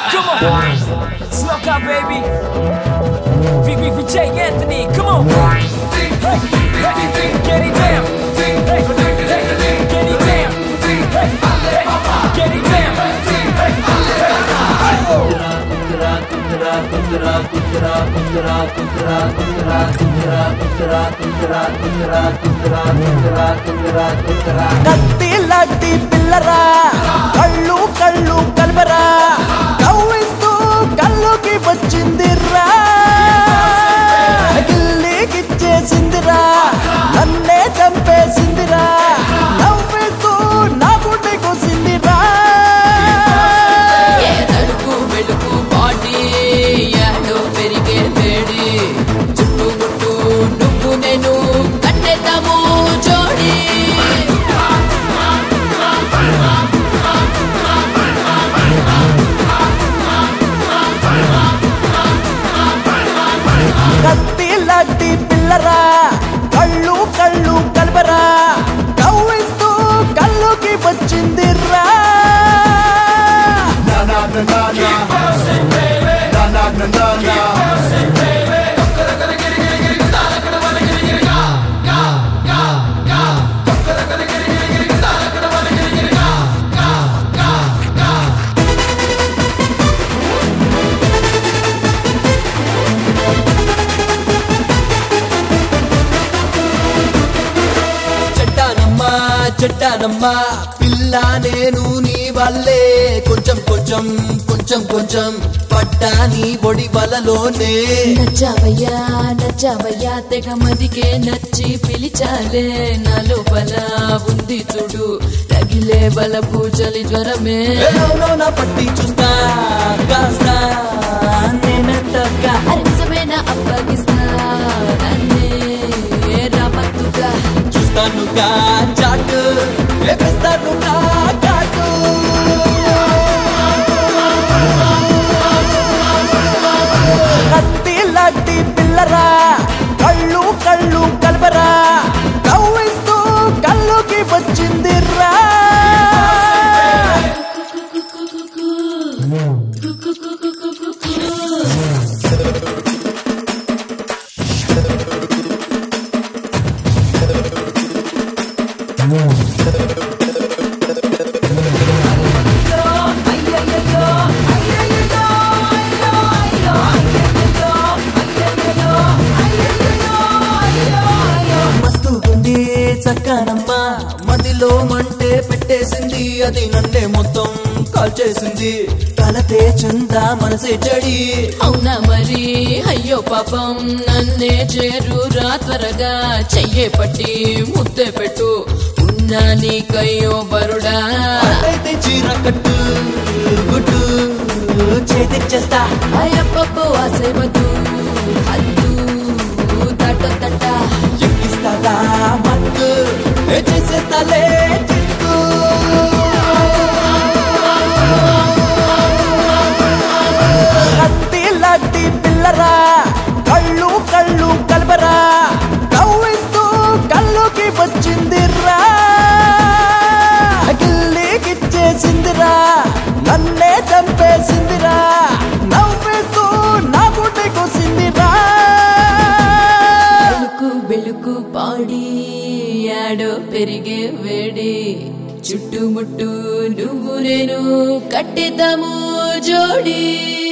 Come on. Smoke out, baby. VVVJ Anthony, come on. Hey, hey, get it down. Hey, hey, get it down. Hey, hey, get it down. కత్తి లాంటి పిల్లరా కళ్ళు కళ్ళు కలపరా నవ్విస్తూ కళ్ళుకి వచ్చిందిరా గిల్లికిచ్చేసిందిరా నన్నే చంపేసిందిరా నవ్విస్తూ నా గుండె కోసిందిరా ఏ తడుపు వెలుపు బాడీ యాడో పెరిగే వేడి చుట్టుముట్టు నువ్వు నేను కట్టేద్దాము జోడి కత్తి లాంటి పిల్లరా కళ్ళు కళ్ళు కలపరా నవ్విస్తూ కళ్ళుకి వచ్చిందిరా చెట్టానమ్మా చెట్టానమ్మా పిల్ల నేను నీ వల్లే కొంచెం కొంచెం కొంచెం కొంచెం పడ్డా నీ ఒడి వలలోనే నచ్చావయ్యా నచ్చావయ్యా తెగ మదికే నచ్చి పిలిచాలే నా లోపల ఉంది చూడు రగిలే బల పూజలి జ్వరమే ఏలోనో నా పట్టి చూస్తా కాస్త నేనెంతగా అరే నిజమైన అప్పగిస్తా నన్నే రామత్తుగా చూస్తానుగా చాటు వేపిస్తానుగా కాటు కత్తి లాంటి పిల్లరా కళ్ళు కళ్ళు కలపరా నవ్విస్తూ కళ్ళుకి వచ్చిందిరా మస్తుగుంది చక్కనమ్మ మదిలో మంటే పెట్టేసింది అది నన్నే మొత్తం కాల్చేసింది కలతే చందా మనసే చెడి అవునా మరి అయ్యో పాపం నన్నే చేరురా త్వరగా చెయ్యే పట్టి ముద్దే పెట్టు ఉన్నా నీకయ్యో బరుడా అయితే చీర కట్టు గుట్టు చేతిచ్చేస్తా అయ్యప్పో ఆసేవద్దు హద్దు తట్టొద్దట ఎక్కిస్తాదా మత్తు ఏ చేసేస్తాలే చిక్కు కత్తి లాంటి పిల్లరా కళ్ళు కళ్ళు కలపరా నవ్విస్తూ కళ్ళుకి వచ్చిందిరా గిల్లికిచ్చేసిందిరా నన్నే చంపేసిందిరా నవ్విస్తూ నా గుండె కోసిందిరా బెలుకు బెలుకు పాడి ఆడో పెరిగే వేడి చుట్టుముట్టు నువ్వు నేను కట్టేద్దాము జోడి